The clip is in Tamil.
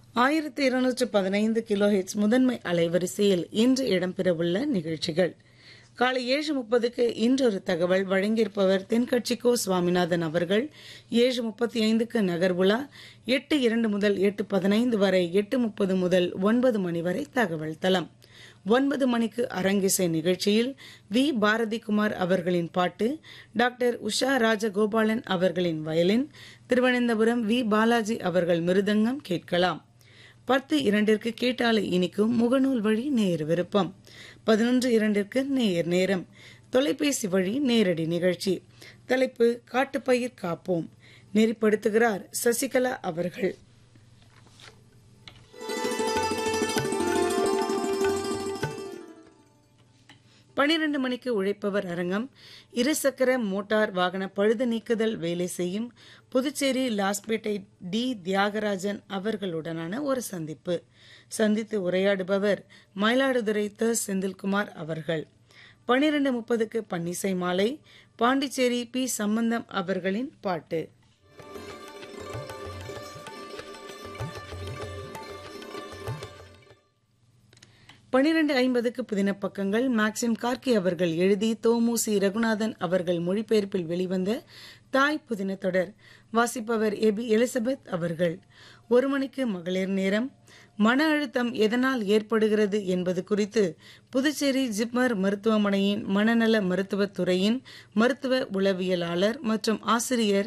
ஆயிரத்தி இருநூற்று பதினைந்து கிலோஹெட்ஸ் முதன்மை அலைவரிசையில் இன்று இடம்பெறவுள்ள நிகழ்ச்சிகள் காலை ஏழு முப்பதுக்கு இன்றொரு தகவல் வழங்கியிருப்பவர் தென்கட்சிக்கோ சுவாமிநாதன் அவர்கள் ஏழு முப்பத்தி ஐந்துக்கு நகர்வுலா எட்டு இரண்டு முதல் எட்டு பதினைந்து வரை எட்டு முப்பது முதல் ஒன்பது மணி வரை தகவல் தளம் ஒன்பது மணிக்கு அரங்கிசை நிகழ்ச்சியில் வி பாரதிகுமார் அவர்களின் பாட்டு டாக்டர் உஷா ராஜகோபாலன் அவர்களின் வயலின் திருவனந்தபுரம் வி பாலாஜி அவர்கள் மிருதங்கம் கேட்கலாம் பத்து இரண்டிற்கு கேட்டாலை இனிக்கும் முகநூல் வழி நேர் விருப்பம் பதினொன்று இரண்டிற்கு நேர் நேரம் தொலைபேசி வழி நேரடி நிகழ்ச்சி தலைப்பு காட்டுப்பயிர் காப்போம் நெறிப்படுத்துகிறார் சசிகலா அவர்கள் பனிரெண்டு மணிக்கு உழைப்பவர் அரங்கம் இருசக்கர மோட்டார் வாகன பழுது நீக்குதல் வேலை செய்யும் புதுச்சேரி லாஸ்பேட்டை டி தியாகராஜன் அவர்களுடனான ஒரு சந்திப்பு சந்தித்து உரையாடுபவர் மயிலாடுதுறை த செந்தில்குமார் அவர்கள் பனிரெண்டு முப்பதுக்கு பன்னிசை மாலை பாண்டிச்சேரி பி சம்பந்தம் அவர்களின் பாட்டு பனிரெண்டு ஐம்பதுக்கு புதின பக்கங்கள் மேக்சிம் கார்கி அவர்கள் எழுதி தோமுசி ரகுநாதன் அவர்கள் மொழிபெயர்ப்பில் வெளிவந்த தாய் புதின தொடர் வாசிப்பவர் எபி எலிசபெத் அவர்கள் ஒரு மணிக்கு மகளிர் நேரம் மன அழுத்தம் எதனால் ஏற்படுகிறது என்பது குறித்து புதுச்சேரி ஜிப்மர் மருத்துவமனையின் மனநல மருத்துவத் துறையின் மருத்துவ உளவியலாளர் மற்றும் ஆசிரியர்